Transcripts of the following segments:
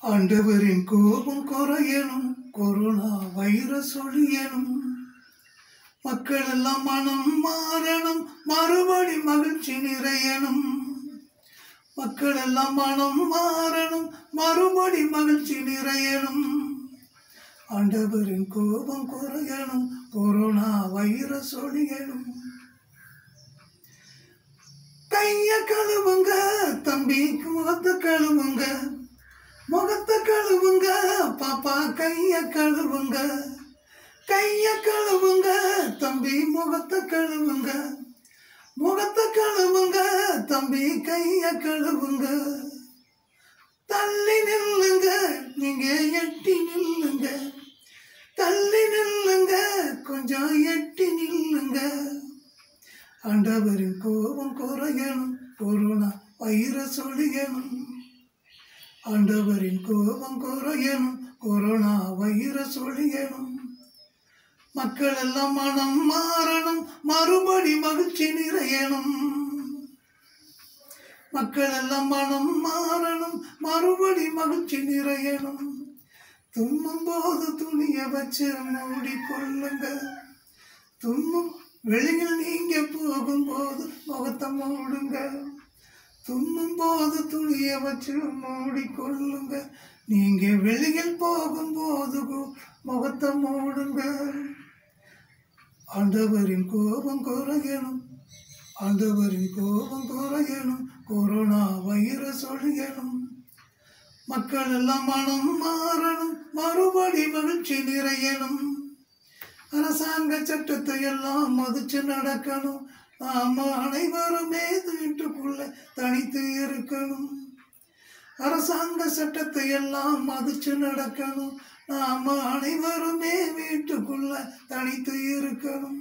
ஆண்டவரின் கோபம் குறையணும் corona virus ஒழியணும் மக்கள் எல்லாம் மனம் மாறணும் மறுபடி மகிழ்ச்சி நிறையணும் மக்கள் எல்லாம் மனம் மாறணும் மறுபடி மகிழ்ச்சி நிறையணும் ஆண்டவரின் கோபம் குறையணும் கொரோனா வைரஸ் ஒழியணும் கைய கழுவுங்க தம்பிக்கு முகத்தை கழுவுங்க முகத்தை கழுவுங்க பாப்பா கைய கழுவுங்க கைய கழுவுங்க தம்பி முகத்தை கழுவுங்க முகத்தை கழுவுங்க தம்பி கைய கழுவுங்க தள்ளி நில்லுங்க நீங்க எட்டி நில்லுங்க தள்ளி நில்லுங்க கொஞ்சம் எட்டி நில்லுங்க ஆண்டவரின் கோபம் குறையணும் கொரோனா வைரஸ் ஒழியணும் ஆண்டவரின் கோபம் குறையணும் கொரோனா வைரஸ் ஒழியணும் மக்கள் எல்லாம் மனம் மாறணும் மறுபடி மகிழ்ச்சி நிறையணும் மக்கள் எல்லாம் மனம் மாறணும் மறுபடி மகிழ்ச்சி நிறையணும் தும்மும் போது துணிய வச்சு மூடி கொள்ளுங்க தும்மும் வெளியில் நீங்க போகும்போது முகத்தை மூடுங்க தும்மும் போது துணிய வச்சு மூடி கொள்ளுங்க நீங்க வெளியில் போகும்போது கு- முகத்தை மூடுங்க ஆண்டவரின் கோபம் குறையணும் ஆண்டவரின் கோபம் குறையணும் கொரோனா வைரஸ் ஒழியணும் மக்கள் எல்லாம் மனம் மாறணும் மறுபடி மகிழ்ச்சி நிறையணும் அரசாங்க சட்டத்தை எல்லாம் மதிச்சு நடக்கணும் நாம அனைவருமே வீட்டுக்குள்ள தனித்து இருக்கணும் அரசாங்க சட்டத்தை எல்லாம் மதிச்சு நடக்கணும் நாம அனைவருமே வீட்டுக்குள்ள தனித்து இருக்கணும்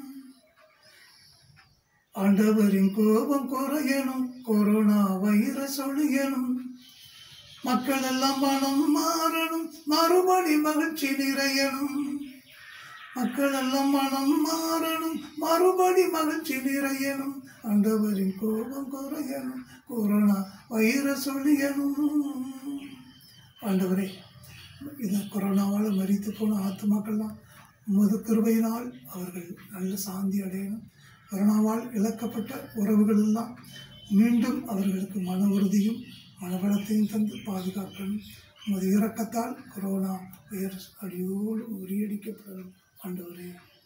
ஆண்டவரின் கோபம் குறையணும் கொரோனா வைரஸ் ஒழியணும் மக்கள் எல்லாம் மனம் மாறணும் மறுபடி மகிழ்ச்சி நிறையணும் மக்கள் எல்லாம் மனம் மாறணும் மறுபடி மகிழ்ச்சி நிறையணும் ஆண்டவரின் கோபம் குறையணும் கொரோனா வைரஸ் ஒழியணும் ஆண்டவரே இந்த கொரோனாவால் மரித்து போன ஆத்துமாக்கள்லாம் உமது கிருபையினால் அவர்கள் நல்ல சாந்தி அடையணும் கொரோனாவால் இழக்கப்பட்ட உறவுகள் எல்லாம் மீண்டும் அவர்களுக்கு மன உறுதியும் மனபலத்தையும் தந்து பாதுகாக்கணும் உமது இரக்கத்தால் கொரோனா வைரஸ் அடியோடு முறியடிக்கப்படும் ஆண்டவரே